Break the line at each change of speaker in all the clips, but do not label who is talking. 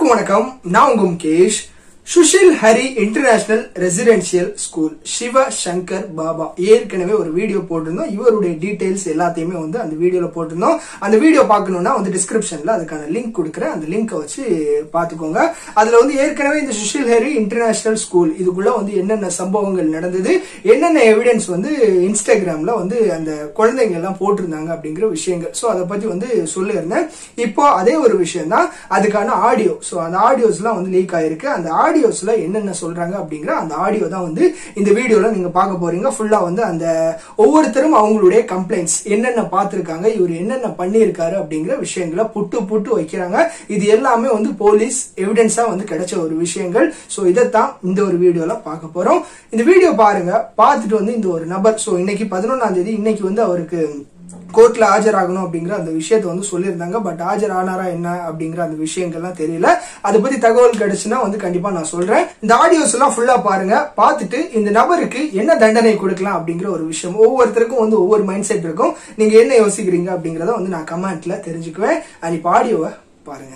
எல்லாருக்கும் வணக்கம் நான் உங்க Mukesh Sushil Hari international residential school Siva Shankar Baba ஏற்கனவே ஒரு வீடியோ போட்டிருந்தோம் இவருடைய டீடைல்ஸ் எல்லாத்தையுமே வந்து அந்த வீடியோல போட்டிருந்தோம் அந்த வீடியோ பார்க்கணும்னா வந்து டிஸ்கிரிப்ஷன்ல அதுக்கான லிங்க் கொடுக்குறேன் அந்த லிங்கை வச்சு பார்த்துக்கோங்க அதுல வந்து ஏற்கனவே இந்த சுஷில் ஹரி இன்டர்நேஷனல் ஸ்கூல் இதுக்குள்ள வந்து என்னென்ன சம்பவங்கள் நடந்தது என்னென்ன எவிடன்ஸ் வந்து இன்ஸ்டாகிராம்ல வந்து அந்த குழந்தைங்க எல்லாம் போட்டிருந்தாங்க அப்படிங்கிற விஷயங்கள் ஸோ அதை பத்தி வந்து சொல்லியிருந்தேன் இப்போ அதே ஒரு விஷயம் தான் அதுக்கான ஆடியோ ஸோ அந்த ஆடியோஸ்லாம் வந்து லீக் ஆயிருக்கு அந்த ஆடியோஸ்ல என்னென்ன சொல்றாங்க அப்படிங்கிற அந்த ஆடியோ தான் வந்து இந்த வீடியோல நீங்க பார்க்க போறீங்க ஃபுல்லா வந்து அந்த ஒவ்வொருத்தரும் அவங்களுடைய கம்ப்ளைண்ட்ஸ் என்னென்ன பார்த்திருக்காங்க இவர் என்னென்ன பண்ணியிருக்காரு அப்படிங்கிற விஷயங்களை புட்டு புட்டு வைக்கிறாங்க இது எல்லாமே வந்து போலீஸ் எவிடன்ஸா வந்து கிடைச்ச ஒரு விஷயங்கள் ஸோ இதைத்தான் இந்த ஒரு வீடியோல பார்க்க போறோம் இந்த வீடியோ பாருங்க பார்த்துட்டு வந்து இந்த ஒரு நபர் ஸோ இன்னைக்கு பதினொன்னாம் தேதி இன்னைக்கு வந்து அவருக்கு கோர்ட்ல ஆஜராகணும் அப்படிங்கிற அந்த விஷயத்த வந்து சொல்லியிருந்தாங்க பட் ஆஜர் ஆனாரா என்ன அப்படிங்கிற அந்த விஷயங்கள்லாம் தெரியல அதை பத்தி தகவல் கிடைச்சுன்னா வந்து கண்டிப்பா நான் சொல்றேன் இந்த ஆடியோஸ் எல்லாம் ஃபுல்லா பாருங்க பார்த்துட்டு இந்த நபருக்கு என்ன தண்டனை கொடுக்கலாம் அப்படிங்கிற ஒரு விஷயம் ஒவ்வொருத்தருக்கும் வந்து ஒவ்வொரு மைண்ட் செட் இருக்கும் நீங்க என்ன யோசிக்கிறீங்க அப்படிங்கறத வந்து நான் கமெண்ட்ல தெரிஞ்சுக்குவேன் அண்ட் இப்போ ஆடியோவை பாருங்க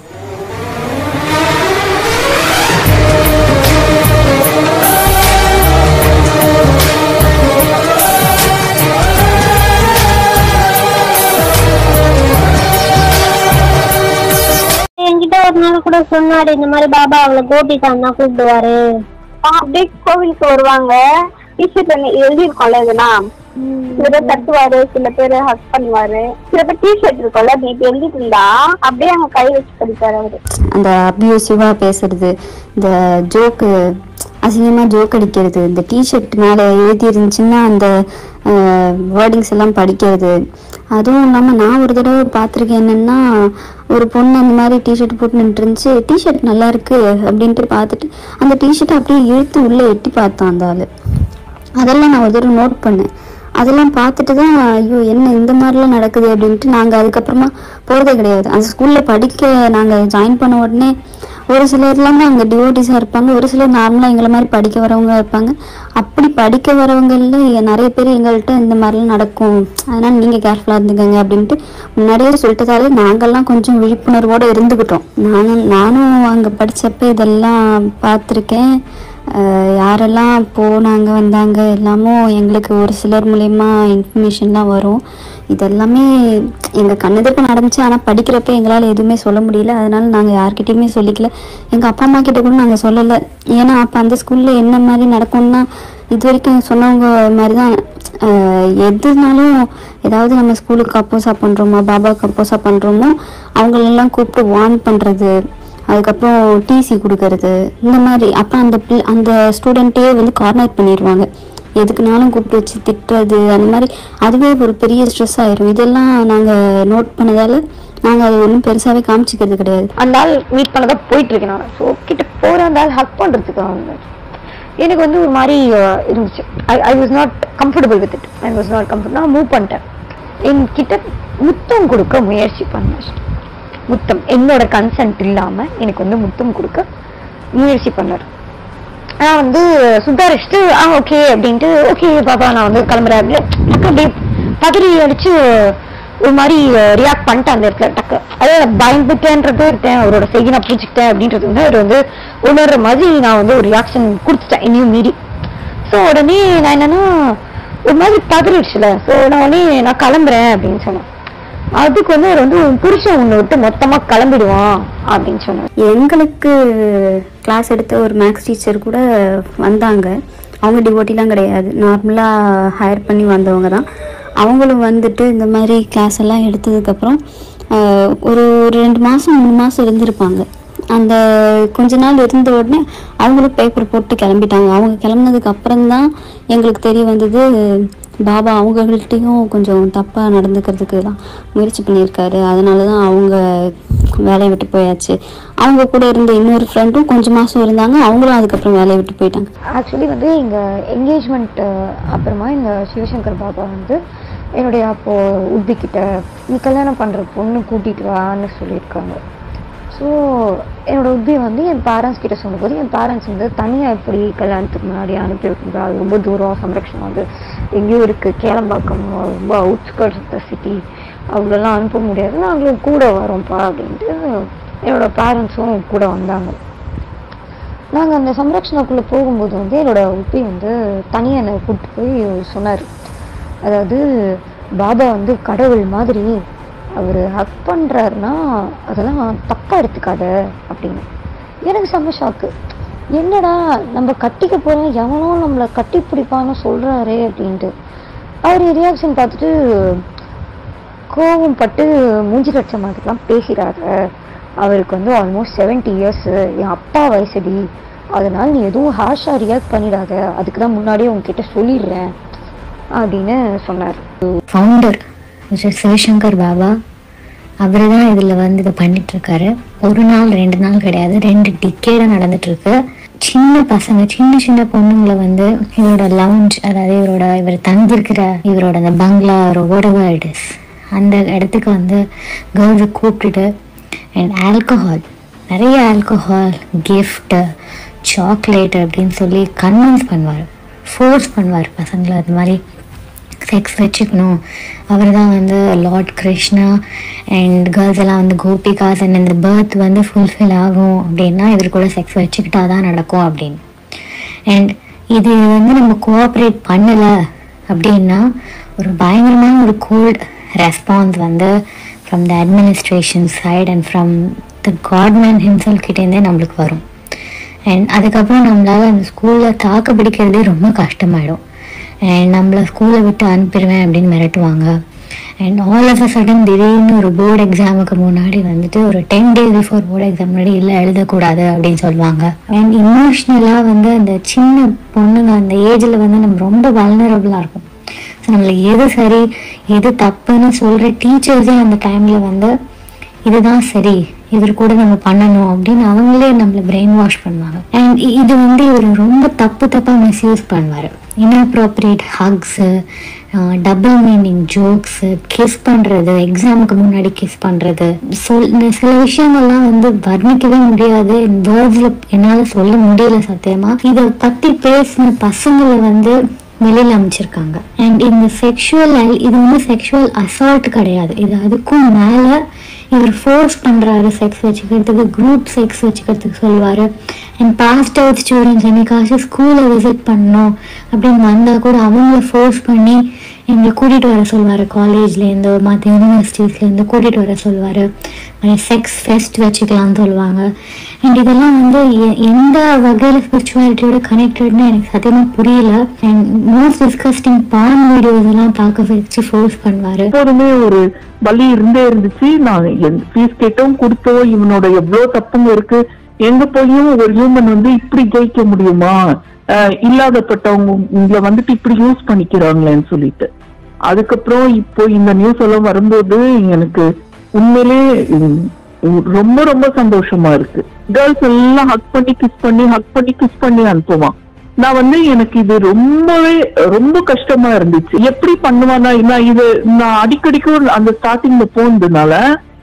என்கிட்ட ஒரு நாள் கூட சொன்னாரு இந்த மாதிரி பாபா அவளை கோபிகான் தான் கூப்பிடுவாரு
அப்படியே கோவிலுக்கு வருவாங்க டிஷர்ட் எழுதிருக்கோம்ல இதெல்லாம் சில பேர் தட்டுவாரு சில பேர் ஹக் பண்ணுவாரு சில பேர் டிஷர்ட் இருக்கும்ல நீ இப்ப எழுதிட்டு இருந்தா அப்படியே அங்க கை வச்சு படிப்பாரு அவரு
அந்த அப்யூசிவாக பேசுறது இந்த ஜோக்கு அசிங்கமாக ஜோக் அடிக்கிறது இந்த டிஷர்ட் மேலே எழுதி இருந்துச்சுன்னா அந்த வேர்டிங்ஸ் எல்லாம் படிக்கிறது அதுவும் இல்லாமல் நான் ஒரு தடவை பார்த்துருக்கேன் என்னென்னா ஒரு பொண்ணு அந்த மாதிரி டிஷர்ட் போட்டு நின்றுட்டு இருந்துச்சு டிஷர்ட் நல்லா இருக்கு அப்படின்ட்டு பார்த்துட்டு அந்த டிஷர்ட்டை அப்படியே இழுத்து உள்ளே எட்டி பார்த்தான் அந்த ஆள் அதெல்லாம் நான் ஒரு தடவை நோட் பண்ணேன் அதெல்லாம் பார்த்துட்டு தான் ஐயோ என்ன இந்த மாதிரிலாம் நடக்குது அப்படின்ட்டு நாங்கள் அதுக்கப்புறமா போகிறதே கிடையாது அந்த ஸ்கூலில் படிக்க நாங்கள் ஜாயின் பண்ண உடனே ஒரு சிலர்லாம் அங்கே டிவோட்டிஸாக இருப்பாங்க ஒரு சிலர் நார்மலாக எங்களை மாதிரி படிக்க வரவங்க இருப்பாங்க அப்படி படிக்க வரவங்களில் நிறைய பேர் எங்கள்கிட்ட இந்த மாதிரிலாம் நடக்கும் அதனால் நீங்கள் கேர்ஃபுல்லாக இருந்துக்கங்க அப்படின்ட்டு முன்னாடியே சொல்லிட்டதாலே நாங்கள்லாம் கொஞ்சம் விழிப்புணர்வோடு இருந்துக்கிட்டோம் நானும் நானும் அங்கே படித்தப்ப இதெல்லாம் பார்த்துருக்கேன் அஹ் யாரெல்லாம் போனாங்க வந்தாங்க எல்லாமோ எங்களுக்கு ஒரு சிலர் மூலயமா இன்ஃபர்மேஷன்லாம் வரும் இதெல்லாமே எங்கள் கண்ணெதிர்ப்பு நடந்துச்சு ஆனால் படிக்கிறப்ப எங்களால் எதுவுமே சொல்ல முடியல அதனால நாங்கள் யார்கிட்டயுமே சொல்லிக்கல எங்கள் அப்பா அம்மா கிட்ட கூட நாங்கள் சொல்லலை ஏன்னா அப்போ அந்த ஸ்கூலில் என்ன மாதிரி நடக்கும்னா இது வரைக்கும் சொன்னவங்க மாதிரி தான் அஹ் எதுனாலும் ஏதாவது நம்ம ஸ்கூலுக்கு அப்போஸாக பண்ணுறோமோ பாபாவுக்கு அப்போஸாக பண்ணுறோமோ அவங்களெல்லாம் கூப்பிட்டு வார்ன் பண்ணுறது அதுக்கப்புறம் டிசி கொடுக்கறது இந்த மாதிரி அப்போ அந்த பிள்ளை அந்த ஸ்டூடெண்ட்டே வந்து கார்னர் பண்ணிடுவாங்க எதுக்குனாலும் கூப்பிட்டு வச்சு திட்டுறது அந்த மாதிரி அதுவே ஒரு பெரிய ஸ்ட்ரெஸ் ஆயிரும் இதெல்லாம் நாங்கள் நோட் பண்ணதால நாங்கள் அதை ஒன்றும் பெருசாகவே காமிச்சிக்கிறது கிடையாது
அந்த ஆள் மீட் பண்ணதா போயிட்டு இருக்கேன் நான் ஸோ கிட்ட போற அந்த ஆள் ஹக் பண்றதுக்கு வந்து எனக்கு வந்து ஒரு மாதிரி அஹ், இருந்துச்சு I I was not comfortable with it I was not comfort நான் மூவ் பண்ணிட்டேன் என்கிட்ட முத்தம் கொடுக்க முயற்சி பண்ணேன் முத்தம் என்னோட கன்சென்ட் இல்லாம எனக்கு வந்து முத்தம் கொடுக்க முயற்சி பண்ணார் நான் வந்து சுதாரிச்சுட்டு ஆ ஓகே அப்படின்ட்டு ஓகே பாப்பா நான் வந்து கிளம்புறேன் அப்படி டக்கு அப்படியே பதறி அடிச்சு ஒரு மாதிரி ரியாக்ட் பண்ணிட்டேன் அந்த இடத்துல டக்கு அதே பயந்துட்டேன்றது இருக்கேன் அவரோட செய்கை நான் புரிஞ்சுக்கிட்டேன் அப்படின்றது வந்து அவர் வந்து உணர்ற மாதிரி நான் வந்து ஒரு ரியாக்ஷன் கொடுத்துட்டேன் இனியும் மீறி ஸோ உடனே நான் என்னன்னா ஒரு மாதிரி பதறிடுச்சுல ஸோ நான் உடனே நான் கிளம்புறேன் அப்படின்னு சொன்னேன் அதுக்கு வந்து அவர் வந்து உன் புருஷன் உன்னை விட்டு மொத்தமா கிளம்பிடுவான் அப்படின்னு சொன்னார்
எங்களுக்கு கிளாஸ் எடுத்த ஒரு மேக்ஸ் டீச்சர் கூட வந்தாங்க அவங்க டிவோட்டிலாம் கிடையாது நார்மலாக ஹையர் பண்ணி வந்தவங்க தான் அவங்களும் வந்துட்டு இந்த மாதிரி கிளாஸ் எல்லாம் எடுத்ததுக்கப்புறம் ஆஹ், ஒரு ஒரு ரெண்டு மாதம் மூணு மாதம் இருந்திருப்பாங்க அந்த கொஞ்ச நாள் இருந்த உடனே அவங்களும் பேப்பர் போட்டு கிளம்பிட்டாங்க அவங்க கிளம்புனதுக்கு அப்புறம் தான் எங்களுக்கு தெரிய வந்தது பாபா அவங்கள்ட்டையும் கொஞ்சம் தப்பாக நடந்துக்கிறதுக்கு தான் முயற்சி பண்ணியிருக்காரு அதனால தான் அவங்க வேலையை விட்டு போயாச்சு அவங்க கூட இருந்த இன்னொரு ஃப்ரெண்டும் கொஞ்சம் மாதம் இருந்தாங்க அவங்களும் அதுக்கப்புறம் வேலையை விட்டு போயிட்டாங்க
ஆக்சுவலி வந்து எங்க என்கேஜ்மெண்ட் அப்புறமா இந்த சிவசங்கர் பாபா வந்து என்னுடைய அப்போ உத்தி கிட்ட நீ கல்யாணம் பண்ற பொண்ணு கூட்டிட்டு வான்னு சொல்லியிருக்காங்க ஸோ என்னோட உத்தி வந்து என் பேரண்ட்ஸ் கிட்ட சொன்னபோது என் பேரண்ட்ஸ் வந்து தனியாக எப்படி கல்யாணத்துக்கு முன்னாடி அனுப்பி வைக்கிறா அது ரொம்ப தூரம் சம்ரக்ஷணம் வந்து எங்கேயோ இருக்கு கேளம்பாக்கம் ரொம்ப அவுட்ஸ்கர்ட்ஸ் ஆஃப் த சிட்டி அவ்வளோலாம் அனுப்ப முடியாது நாங்களும் கூட வரோம்ப்பா அப்படின்ட்டு என்னோட பேரண்ட்ஸும் கூட வந்தாங்க நாங்கள் அந்த சம்ரக்ஷணக்குள்ளே போகும்போது வந்து என்னோட உப்பி வந்து தனியாக என்னை கூப்பிட்டு போய் சொன்னார் அதாவது பாபா வந்து கடவுள் மாதிரி அவர் ஹக் பண்ணுறாருன்னா அதெல்லாம் தப்பாக எடுத்துக்காத அப்படின்னு எனக்கு செம்ம ஷாக்கு என்னடா நம்ம கட்டிக்க போகிறோம் எவனோ நம்மளை கட்டி பிடிப்பான்னு சொல்கிறாரே அப்படின்ட்டு அவர் ரியாக்ஷன் பார்த்துட்டு கோவம் பட்டு மூஞ்சி கட்ச மாதிரிலாம் பேசிடாத அவருக்கு வந்து ஆல்மோஸ்ட் செவன்ட்டி இயர்ஸ் என் அப்பா வயசுடி அதனால நீ எதுவும் ஹார்ஷாக ரியாக்ட் பண்ணிடாத அதுக்கு தான் முன்னாடியே உங்ககிட்ட சொல்லிடுறேன் அப்படின்னு சொன்னார்
ஃபவுண்டர் மிஸ்டர் சிவசங்கர் பாபா அவர் தான் இதில் வந்து இதை பண்ணிட்டு இருக்காரு ஒரு நாள் ரெண்டு நாள் கிடையாது ரெண்டு டிக்கேடாக நடந்துட்டு இருக்கு சின்ன பசங்க சின்ன சின்ன பொண்ணுங்களை வந்து இவரோட லவுஞ்ச் அதாவது இவரோட இவர் தங்கியிருக்கிற இவரோட அந்த பங்களா whatever it is அந்த இடத்துக்கு வந்து கேர்ள்ஸை கூப்பிட்டுட்டு அண்ட் ஆல்கஹால் நிறைய ஆல்கஹால் gift சாக்லேட் அப்படின்னு சொல்லி கன்வின்ஸ் பண்ணுவார் ஃபோர்ஸ் பண்ணுவார் பசங்களை அது மாதிரி செக்ஸ் வச்சுக்கணும் அவர் தான் வந்து லார்ட் கிருஷ்ணா அண்ட் கேர்ள்ஸ் எல்லாம் வந்து கோபிகாஸ் அண்ட் இந்த பர்த் வந்து ஃபுல்ஃபில் ஆகும் அப்படின்னா இவர் கூட செக்ஸ் வச்சுக்கிட்டா தான் நடக்கும் அப்படின்னு அண்ட் இது வந்து நம்ம கோஆப்ரேட் பண்ணலை அப்படின்னா ஒரு பயங்கரமான ஒரு கோல்ட் ரெஸ்பான்ஸ் வந்து from the administration side and from the godman himself கிட்டேருந்தே நம்மளுக்கு வரும் அண்ட் அதுக்கப்புறம் நம்மளால அந்த ஸ்கூலில் தாக்கு பிடிக்கிறதே ரொம்ப கஷ்டமாயிடும் அண்ட் நம்மளை ஸ்கூலை விட்டு அனுப்பிடுவேன் அப்படின்னு மிரட்டுவாங்க and all of a sudden திடீர்னு ஒரு போர்டு எக்ஸாமுக்கு முன்னாடி வந்துட்டு ஒரு ten days before board exam முன்னாடி இல்லை எழுதக்கூடாது அப்படின்னு சொல்லுவாங்க அண்ட் இமோஷ்னலாக வந்து அந்த சின்ன பொண்ணுங்க அந்த ஏஜில் வந்து நம்ம ரொம்ப வல்னரபுளாக இருக்கும் ஸோ நம்மளுக்கு எது சரி எது தப்புன்னு சொல்கிற டீச்சர்ஸே அந்த டைமில் வந்து இதுதான் சரி இவர் கூட நம்ம பண்ணணும் அப்படின்னு அவங்களே நம்மளை பிரெயின் வாஷ் பண்ணுவாங்க அண்ட் இது வந்து இவர் ரொம்ப தப்பு தப்பாக மிஸ்யூஸ் பண்ணுவார் inappropriate hugs double meaning jokes kiss பண்ணுறது எக்ஸாமுக்கு முன்னாடி கிஸ் பண்ணுறது சொல் இந்த சில விஷயங்கள்லாம் வந்து வர்ணிக்கவே முடியாது வேர்ட்ஸில் என்னால் சொல்ல முடியல சத்தியமாக இதை பற்றி பேசின பசங்களை வந்து வெளியில் அமைச்சிருக்காங்க அண்ட் இந்த செக்ஷுவல் இது வந்து செக்ஷுவல் அசால்ட் கிடையாது இது அதுக்கும் மேலே இவர் ஃபோர்ஸ் பண்ணுறாரு செக்ஸ் வச்சுக்கிறதுக்கு குரூப் செக்ஸ் வச்சுக்கிறதுக்கு சொல்லுவார் அண்ட் பாஸ்ட் அவுட் ஸ்டூடெண்ட்ஸ் என்னைக்காச்சும் ஸ்கூலை விசிட் பண்ணணும் அப்படின்னு வந்தால் கூட அவங்கள ஃபோர்ஸ் பண்ணி எங்களை கூட்டிகிட்டு வர சொல்லுவார் காலேஜ்லேருந்து மற்ற யூனிவர்சிட்டிஸ்லேருந்து கூட்டிகிட்டு வர சொல்லுவார் செக்ஸ் ஃபெஸ்ட் வச்சுக்கலாம்னு சொல்லுவாங்க அண்ட் இதெல்லாம் வந்து எ- எந்த வகையில் ஸ்பிரிச்சுவாலிட்டியோட கனெக்டட்னு எனக்கு சத்தியமாக புரியல and most disgusting porn videos எல்லாம் பார்க்க வச்சு ஃபோர்ஸ் பண்ணுவார்
எப்போதுமே ஒரு வலி இருந்தே இருந்துச்சு நான் ஃபீஸ் கேட்டும் கொடுத்தோம் இவனோட எவ்வளவு தப்புங்க இருக்கு எங்க போயும் ஒரு ஹியூமன் வந்து இப்படி ஜெயிக்க முடியுமா அஹ் இல்லாதப்பட்டவங்க இங்க வந்துட்டு இப்படி யூஸ் பண்ணிக்கிறாங்களேன்னு சொல்லிட்டு அதுக்கப்புறம் இப்போ இந்த நியூஸ் எல்லாம் வரும்போது எனக்கு உண்மையிலே உம், உம், ரொம்ப ரொம்ப சந்தோஷமா இருக்கு கேர்ள்ஸ் எல்லாம் ஹக் பண்ணி கிஸ் பண்ணி ஹக் பண்ணி கிஸ் பண்ணி அனுப்புவான் நான் வந்து எனக்கு இது ரொம்பவே ரொம்ப கஷ்டமா இருந்துச்சு எப்படி பண்ணுவானா நான் இது நான் அடிக்கடிக்கும் அந்த ஸ்டார்டிங்ல போனதுனால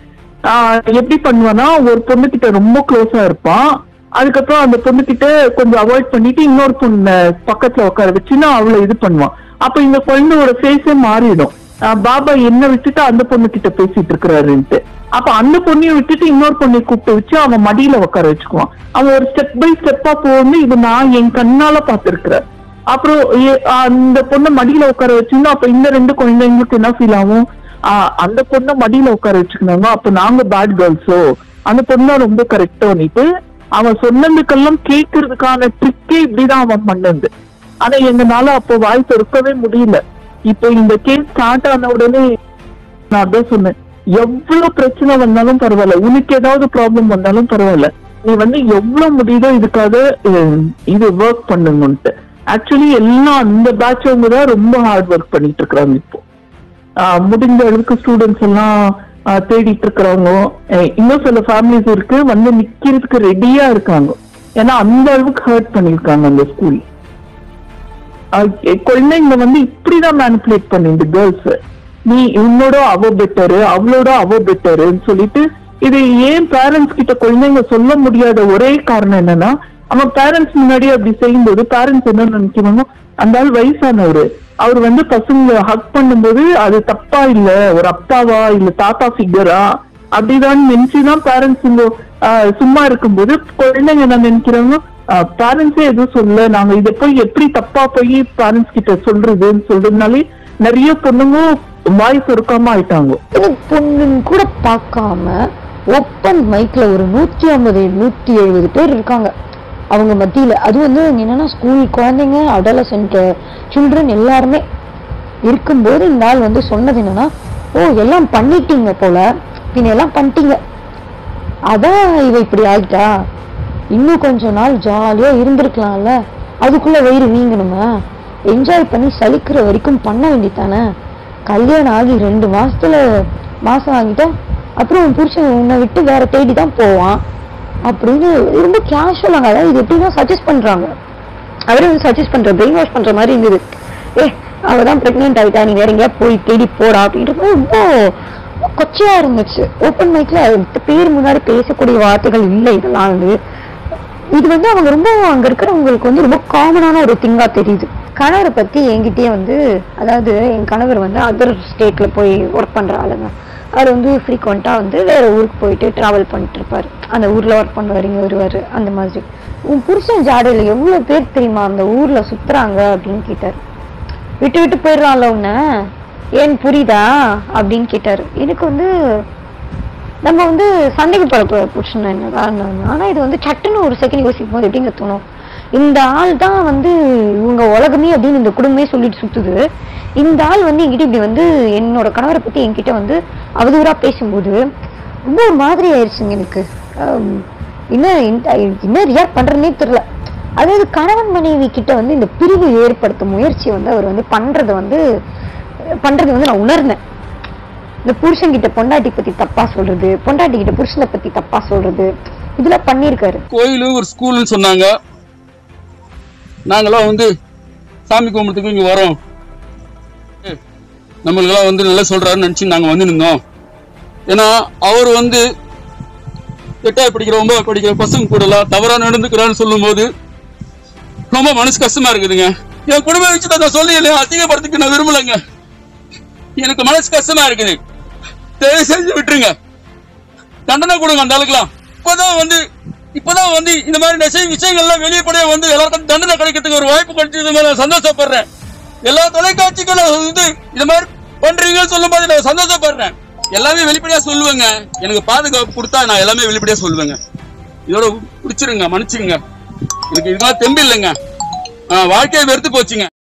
ஆஹ் எப்படி பண்ணுவானா ஒரு பொண்ணு கிட்ட ரொம்ப க்ளோஸா இருப்பான் அதுக்கப்புறம் அந்த பொண்ணு கிட்ட கொஞ்சம் அவாய்ட் பண்ணிட்டு இன்னொரு பொண்ணு பக்கத்துல உட்கார வச்சுன்னா அவளை இது பண்ணுவான் அப்ப இந்த குழந்தையோட ஃபேஸே மாறிடும் ஆஹ் பாபா என்ன விட்டுட்டு அந்த பொண்ணு கிட்ட பேசிட்டு இருக்கிறாருன்ட்டு அப்ப அந்த பொண்ணையும் விட்டுட்டு இன்னொரு பொண்ணை கூப்பிட்டு வச்சு அவன் மடியில உட்கார வச்சுக்குவான் அவன் ஒரு ஸ்டெப் பை ஸ்டெப்பா போகணும் இது நான் என் கண்ணால பார்த்திருக்கிறேன் அப்புறம் ஏ- அந்த பொண்ணை மடியில உட்கார வச்சிருந்தோம் அப்ப இந்த ரெண்டு குழந்தைங்களுக்கு என்ன ஃபீல் ஆகும் ஆஹ் அந்த பொண்ணை மடியில உட்கார வச்சுக்கனாங்க அப்ப நாங்க பேட் கேர்ள்ஸோ அந்த பொண்ணு ரொம்ப கரெக்டா பண்ணிட்டு அவன் சொன்னதுக்கெல்லாம் கேட்கறதுக்கான ட்ரிக்கே இப்படிதான் அவன் பண்ணது ஆனா எங்கனால அப்போ வாய் திறக்கவே முடியல இப்போ இந்த கேஸ் ஸ்டார்ட் ஆன உடனே நான் அதான் சொன்னேன் எவ்வளவு பிரச்சனை வந்தாலும் பரவாயில்ல உனக்கு ஏதாவது ப்ராப்ளம் வந்தாலும் பரவாயில்ல நீ வந்து எவ்வளவு முடியுதோ இதுக்காக அஹ், இது ஒர்க் பண்ணுங்கன்ட்டு ஆக்சுவலி எல்லாம் அந்த பேட்சவங்க தான் ரொம்ப ஹார்ட் ஒர்க் பண்ணிட்டு இருக்காங்க இப்போ ஆஹ், முடிந்த அளவுக்கு ஸ்டூடெண்ட்ஸ் எல்லாம் ஆஹ், தேடிட்டு இருக்கிறாங்க அஹ், இன்னும் சில ஃபேமிலிஸ் இருக்கு வந்து நிக்கிறதுக்கு ரெடியா இருக்காங்க ஏன்னா அந்த அளவுக்கு ஹர்ட் பண்ணிருக்காங்க அந்த ஸ்கூல் குழந்தைங்க வந்து இப்படிதான் மேனிப்புலேட் பண்ணிண்டு கேர்ள்ஸ் நீ உன்னோட அவ பெட்டரு அவளோட அவ பெட்டருன்னு சொல்லிட்டு இது ஏன் பேரண்ட்ஸ் கிட்ட குழந்தைங்க சொல்ல முடியாத ஒரே காரணம் என்னன்னா அவன் பேரண்ட்ஸ் முன்னாடி அப்படி செய்யும்போது பேரண்ட்ஸ் என்ன நினைக்குவாங்க அந்த ஆள் வயசானவரு அவர் வந்து பசங்க ஹக் பண்ணும்போது அது தப்பா இல்ல ஒரு அப்பாவா இல்ல தாத்தா ஃபிகரா அப்படிதான் நினைச்சுதான் பேரண்ட்ஸ் இந்த ஆஹ் சும்மா இருக்கும்போது குழந்தைங்க என்ன நினைக்கிறாங்க பேரண்ட்ஸே எதுவும் சொல்ல நாங்க இதை போய் எப்படி தப்பா போய் பேரண்ட்ஸ் கிட்ட சொல்றதுன்னு சொல்றதுனாலே நிறைய பொண்ணுங்க வாய் சுருக்காம ஆயிட்டாங்க
எனக்கு பொண்ணுன்னு கூட பார்க்காம ஓப்பன் மைக்ல ஒரு நூத்தி ஐம்பது நூத்தி எழுபது பேர் இருக்காங்க அவங்க மத்தியில அது வந்து என்னன்னா ஸ்கூல் குழந்தைங்க அடலசென்ட் சில்ட்ரன் எல்லாருமே இருக்கும்போது இந்த ஆள் வந்து சொன்னது என்னன்னா ஓ எல்லாம் பண்ணிட்டீங்க போல பின்ன எல்லாம் பண்ணிட்டீங்க அதான் இவ இப்படி ஆயிட்டா இன்னும் கொஞ்ச நாள் ஜாலியா இருந்திருக்கலாம்ல அதுக்குள்ள வயிறு வீங்கணுமா என்ஜாய் பண்ணி சலிக்கிற வரைக்கும் பண்ண வேண்டியதானே கல்யாணம் ஆகி ரெண்டு மாசத்துல மாசம் ஆகிட்ட அப்புறம் உன் புருஷன் உன்னை விட்டு வேற தேடி தான் போவான் அப்படின்னு ரொம்ப கேஷுவலாங்க அதாவது இது எப்படின்னா சஜஸ்ட் பண்றாங்க அவரே வந்து சஜஸ்ட் பண்ற பிரெயின் வாஷ் பண்ற மாதிரி இருந்தது ஏ அவ தான் பிரெக்னென்ட் ஆயிட்டா நீ வேற எங்கேயா போய் தேடி போடா அப்படின்றது ரொம்ப ரொம்ப கொச்சையா இருந்துச்சு ஓப்பன் மைக்ல பேர் முன்னாடி பேசக்கூடிய வார்த்தைகள் இல்லை இதெல்லாம் வந்து இது வந்து அவங்க ரொம்ப அங்க இருக்கிறவங்களுக்கு வந்து ரொம்ப காமனான ஒரு திங்கா தெரியுது கணவரை பத்தி என்கிட்டயே வந்து அதாவது என் கணவர் வந்து அதர் ஸ்டேட்ல போய் ஒர்க் பண்ற ஆளுங்க அவர் வந்து ஃப்ரீக்வெண்ட்டா வந்து வேற ஊருக்கு போயிட்டு டிராவல் பண்ணிட்டு இருப்பாரு அந்த ஊர்ல ஒர்க் பண்ணுவாரு இங்க வருவாரு அந்த மாதிரி உன் புருஷன் ஜாடையில எவ்வளவு பேர் தெரியுமா அந்த ஊர்ல சுத்துறாங்க அப்படின்னு கேட்டாரு விட்டு விட்டு போயிடுறான்ல உன்ன ஏன் புரியுதா அப்படின்னு கேட்டாரு எனக்கு வந்து நம்ம வந்து சந்தேகப்பட புருஷன் என்னதான் ஆனா இது வந்து சட்டுன்னு ஒரு செகண்ட் யோசிக்கும் போது எப்படிங்க தோணும் இந்த ஆள் தான் வந்து இவங்க உலகமே அப்படின்னு இந்த குடும்பமே சொல்லிட்டு சுத்துது இந்த ஆள் வந்து என்கிட்ட இப்படி வந்து என்னோட கணவரை பத்தி என்கிட்ட வந்து அவதூறா பேசும்போது ரொம்ப ஒரு மாதிரி ஆயிடுச்சுங்க எனக்கு ஆம், என்ன இந்த- என்ன ரியாக்ட் பண்றதுனே தெரியல அதாவது கணவன் மனைவி கிட்ட வந்து இந்த பிரிவு ஏற்படுத்தும் முயற்சி வந்து அவர் வந்து பண்றது வந்து பண்றது வந்து நான் உணர்ந்தேன் இந்த புருஷன் கிட்ட பொண்டாட்டி பத்தி தப்பா சொல்றது பொண்டாட்டி கிட்ட புருஷனை பத்தி தப்பா சொல்றது இதெல்லாம் பண்ணிருக்காரு
கோயிலு ஒரு ஸ்கூல்னு சொன்னாங்க நாங்களாம் வந்து சாமி கும்பிட்றதுக்கு இங்க வரோம் நம்மளுக்கெல்லாம் வந்து நல்லா சொல்றாருன்னு நினைச்சு நாங்க வந்து நின்றோம் ஏன்னா அவர் வந்து எட்டாவது படிக்கிற ஒன்பதாவது படிக்கிற பசங்க கூட எல்லாம் தவறா நடந்துக்கிறான்னு சொல்லும்போது ரொம்ப மனசு கஷ்டமா இருக்குதுங்க என் குடும்ப வச்சு நான் சொல்லி அதிகப்படுத்திக்க நான் விரும்பலைங்க எனக்கு மனசு கஷ்டமா இருக்குது தயவு செஞ்சு விட்டுருங்க தண்டனை கொடுங்க அந்த ஆளுக்கெல்லாம் இப்பதான் வந்து இப்பதான் வந்து இந்த மாதிரி நெசை விஷயங்கள்லாம் வெளியப்படியா வந்து எல்லாருக்கும் தண்டனை கிடைக்கிறதுக்கு ஒரு வாய்ப்பு கிடைச்சது மேல நான் சந்தோஷப்படுறேன் எல்லா தொலைக்காட்சிகளும் வந்து இந்த மாதிரி பண்றீங்கன்னு சொல்லும் போது நான் சந்தோஷப்படுறேன் எல்லாமே வெளிப்படையா சொல்லுவேங்க எனக்கு பாதுகாப்பு கொடுத்தா நான் எல்லாமே வெளிப்படையா சொல்லுவேங்க இதோட பிடிச்சிருங்க மன்னிச்சுங்க எனக்கு இதெல்லாம் தெம்பு இல்லைங்க ஆஹ் வாழ்க்கையை வெறுத்து போச்சுங்க